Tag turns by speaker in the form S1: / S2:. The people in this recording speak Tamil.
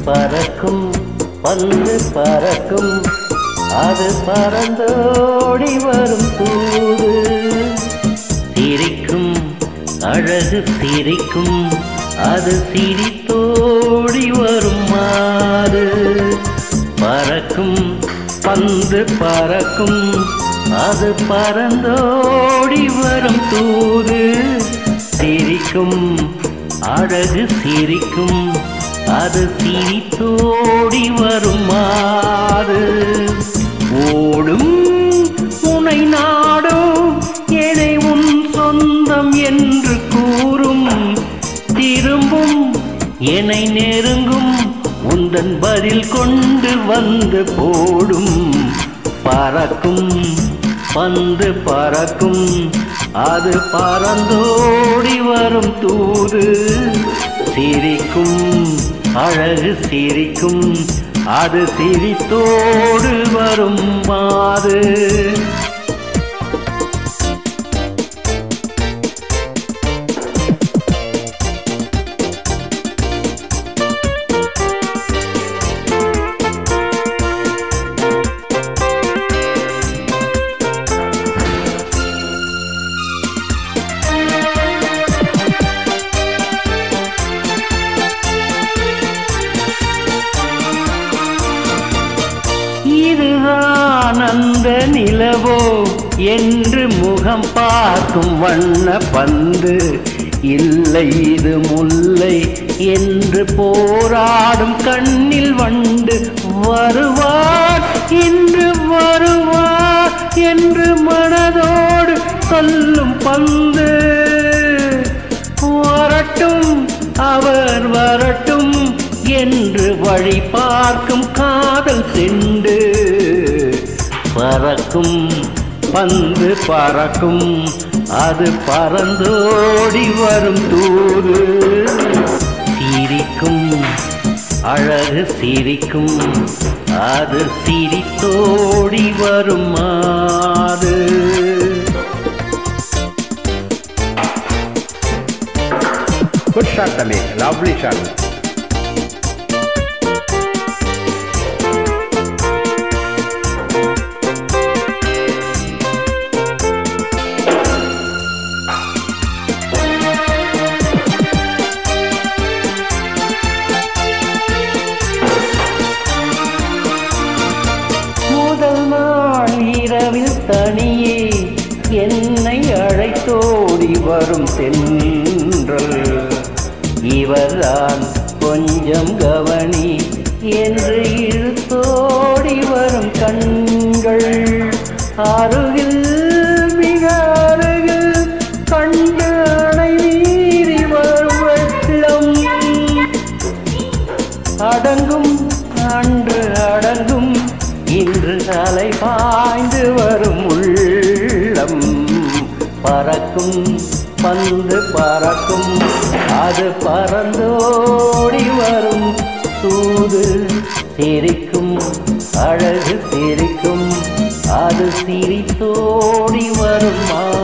S1: பறக்கும் பந்து பறக்கும் அது பறந்தோடி வரும் தூது சிரிக்கும் அழகு சிரிக்கும் அது சிரித்தோடி வரும் மாறு பறக்கும் பந்து பறக்கும் அது பறந்தோடி வரும் தூது சிரிக்கும் அழகு சிரிக்கும் அது சிரித்தோடி வரும் மாறு ஓடும் உனை நாடும் எனை உன் சொந்தம் என்று கூறும் திரும்பும் என்னை நெருங்கும் உந்தன் பதில் கொண்டு வந்து போடும் பறக்கும் பந்து பறக்கும் அது பறந்தோடி வரும் தூது சிரிக்கும் அழகு சிரிக்கும் அது சிரித்தோடு வரும் மாது இதுதான் அந்த நிலவோ என்று முகம் பார்க்கும் வண்ண பந்து இல்லை இது முல்லை என்று போராடும் கண்ணில் வண்டு வருவார் இன்று வருவார் என்று மனதோடு சொல்லும் பந்து வரட்டும் அவர் வரட்டும் என்று வழி பார்க்கும் காதல் செண்டு பறக்கும் பந்து பறக்கும் அது பறந்தோடி வரும் தூது சிரிக்கும் அழகு சிரிக்கும் அது சிரித்தோடி வரும் மாது
S2: Good shot, Tami. Lovely shot.
S1: முதல் நாள் இரவில் தனியே என்னை அழைத்தோடி வரும் தென்றல் இவர்தான் கொஞ்சம் கவனி என்று இழுத்தோடி வரும் கண்கள் அருகில் மிக அருகில் கண்டு அணை மீறி வரும் வெள்ளம் அடங்கும் அன்று அடங்கும் இன்று அலை பாய்ந்து வரும் உள்ளம் பறக்கும் பந்து பறக்கும் அது பறந்தோடி வரும் தூது சிரிக்கும் அழகு சிரிக்கும் அது சிரித்தோடி வரும் மா